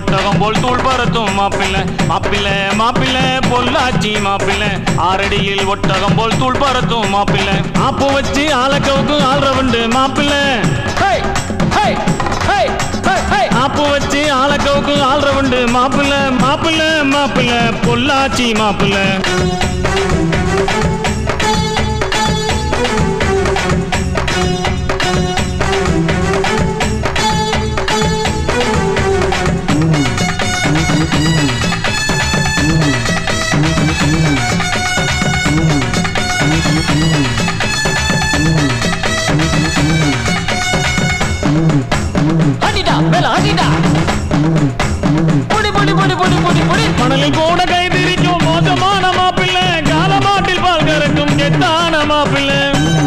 ஒட்டகம் போல் தூள் பறத்தும் மாப்பிள்ளை மாப்பிள்ளை மாப்பிள்ளை பொள்ளாச்சி மாப்பிள்ளை ஆறடியில் ஒட்டகம் போல் தூள் பறத்தும் மாப்பிள்ளை ஆப்பு வச்சு ஆலக்கவுக்கு ஆள்றவண்டு மாப்பிள்ளை ஹே, ஹே, ஹே, ஹே, ஹே. ஆப்பு வச்சு ஆலக்கவுக்கு ஆள்றவண்டு மாப்பிள்ளை மாப்பிள்ளை மாப்பிள்ளை பொள்ளாச்சி மாப்பிள்ளை அடிடா மேல அடிடா புடி புடி புடி புடி புடி புடி மணலில் கூட கைதிரிக்கும் மோசமான மாப்பிள்ளை காலமாட்டில் பால் கறக்கும் கெத்தான மாப்பிள்ளை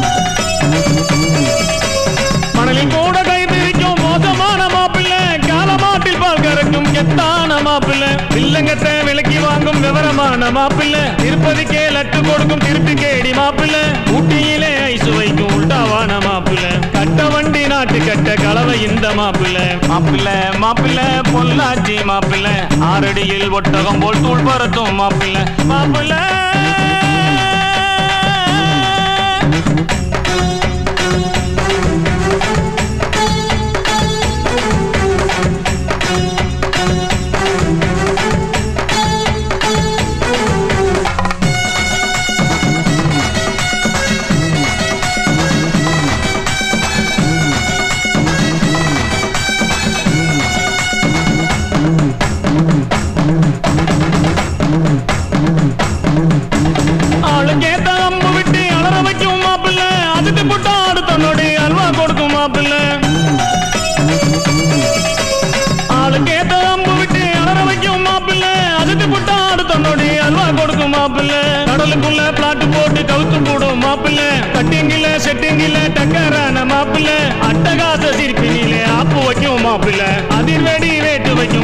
மணலில் கூட கைதிரிக்கும் மோசமான மாப்பிள்ளை காலமாட்டில் பால் கறக்கும் கெத்தான மாப்பிள்ளை வில்லங்கத்தை விலக்கி வாங்கும் விவரமான மாப்பிள்ளை திருப்பதிக்கே லட்டு கொடுக்கும் திருப்பி கேடி மாப்பிள்ளை ஊட்டியிலே ஐசு வைக்கும் உல்டாவான மாப்பிள்ளை கட்ட வண்டி நாட்டு கட்ட கலவை இந்த மாப்பிள்ளை மாப்பிள்ளை மாப்பிள்ளை பொள்ளாச்சி மாப்பிள்ளை ஆறடியில் ஒட்டகம் போல் தூள் பறத்தும் மாப்பிள்ளை மாப்பிள்ளை ஆளுக்கேத்த அம்பு விட்டு அலற வைக்கும் மாப்பிள்ளை அதுக்கு போட்டு ஆடு தன்னோடி அல்வா கொடுக்கும் மாப்பிள்ளை ஆளுக்கேத்த அம்பு விட்டு அலற வைக்கும் மாப்பிள்ளை அதுக்கு போட்டு ஆடு தன்னோடி அல்வா கொடுக்கும் மாப்பிள்ளை கடலுக்குள்ள பிளாட் போட்டு கவுத்து போடும் மாப்பிள்ளை கட்டிங்கில செட்டிங்கில டக்கரான மாப்பிள்ளை அட்டகாச சிரிப்பினிலே ஆப்பு வைக்கும் மாப்பிள்ளை அதிர்வெடி வேட்டு வைக்கும்